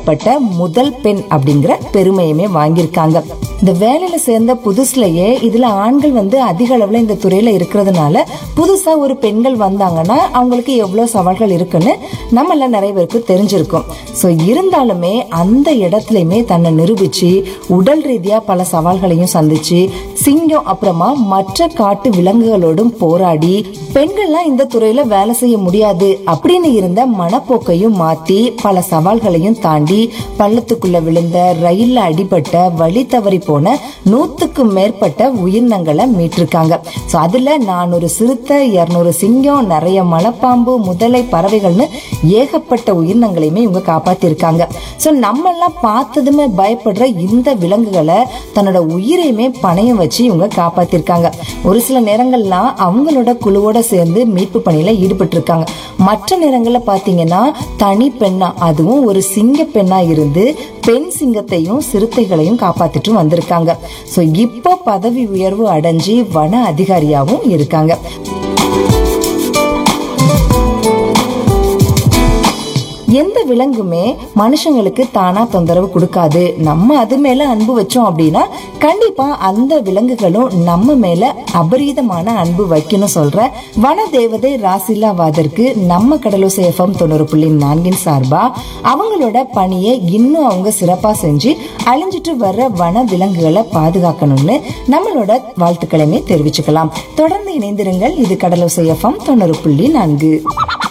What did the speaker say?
நியமிக்கப்பட்ட முதல் பெண் அப்படிங்கிற பெருமையுமே வாங்கியிருக்காங்க இந்த வேலையில சேர்ந்த புதுசுலயே இதுல ஆண்கள் வந்து அதிக அளவுல இந்த துறையில இருக்கிறதுனால புதுசா ஒரு பெண்கள் வந்தாங்கன்னா அவங்களுக்கு எவ்வளவு சவால்கள் இருக்குன்னு நம்ம எல்லாம் நிறைய பேருக்கு தெரிஞ்சிருக்கும் சோ இருந்தாலுமே அந்த இடத்துலயுமே தன்னை நிரூபிச்சு உடல் ரீதியா பல சவால்களையும் சந்திச்சு சிங்கம் அப்புறமா மற்ற காட்டு விலங்குகளோடும் போராடி பெண்கள்லாம் இந்த துறையில வேலை செய்ய முடியாது அப்படின்னு இருந்த மனப்போக்கையும் மாத்தி பல சவால்களையும் தாண்டி பள்ளத்துக்குள்ள விழுந்த ரயில்ல அடிபட்ட வழி தவறி போன நூத்துக்கும் மேற்பட்ட உயிரினங்களை மீட்டிருக்காங்க சோ அதுல நானூறு சிறுத்தை இருநூறு சிங்கம் நிறைய மலைப்பாம்பு முதலை பறவைகள்னு ஏகப்பட்ட உயிரினங்களையுமே இவங்க காப்பாத்திருக்காங்க சோ நம்ம எல்லாம் பார்த்ததுமே பயப்படுற இந்த விலங்குகளை தன்னோட உயிரையுமே பணையம் வச்சு இவங்க காப்பாத்திருக்காங்க ஒரு சில நேரங்கள்லாம் அவங்களோட குழுவோட சேர்ந்து மீட்பு பணியில ஈடுபட்டு இருக்காங்க மற்ற நேரங்கள்ல பாத்தீங்கன்னா தனி பெண்ணா அதுவும் ஒரு சிங்க பெண்ணா இருந்து பெண் சிங்கத்தையும் சிறுத்தைகளையும் காப்பாத்திட்டு வந்திருக்காங்க சோ இப்போ பதவி உயர்வு அடைஞ்சு வன அதிகாரியாவும் இருக்காங்க எந்த விலங்குமே மனுஷங்களுக்கு தானா தொந்தரவு கொடுக்காது நம்ம அது மேல அன்பு வச்சோம் அப்படின்னா கண்டிப்பா அந்த விலங்குகளும் நம்ம மேல அபரீதமான அன்பு வைக்கணும் சொல்ற வன தேவதை ராசிலா வாதருக்கு நம்ம கடலோசை எஃப்எம் தொண்ணூறு புள்ளி நான்கின் சார்பா அவங்களோட பணியை இன்னும் அவங்க சிறப்பா செஞ்சு அழிஞ்சிட்டு வர்ற வன விலங்குகளை பாதுகாக்கணும்னு நம்மளோட வாழ்த்துக்களையுமே தெரிவிச்சுக்கலாம் தொடர்ந்து இணைந்திருங்கள் இது கடலோசை எஃப்எம் தொண்ணூறு புள்ளி நான்கு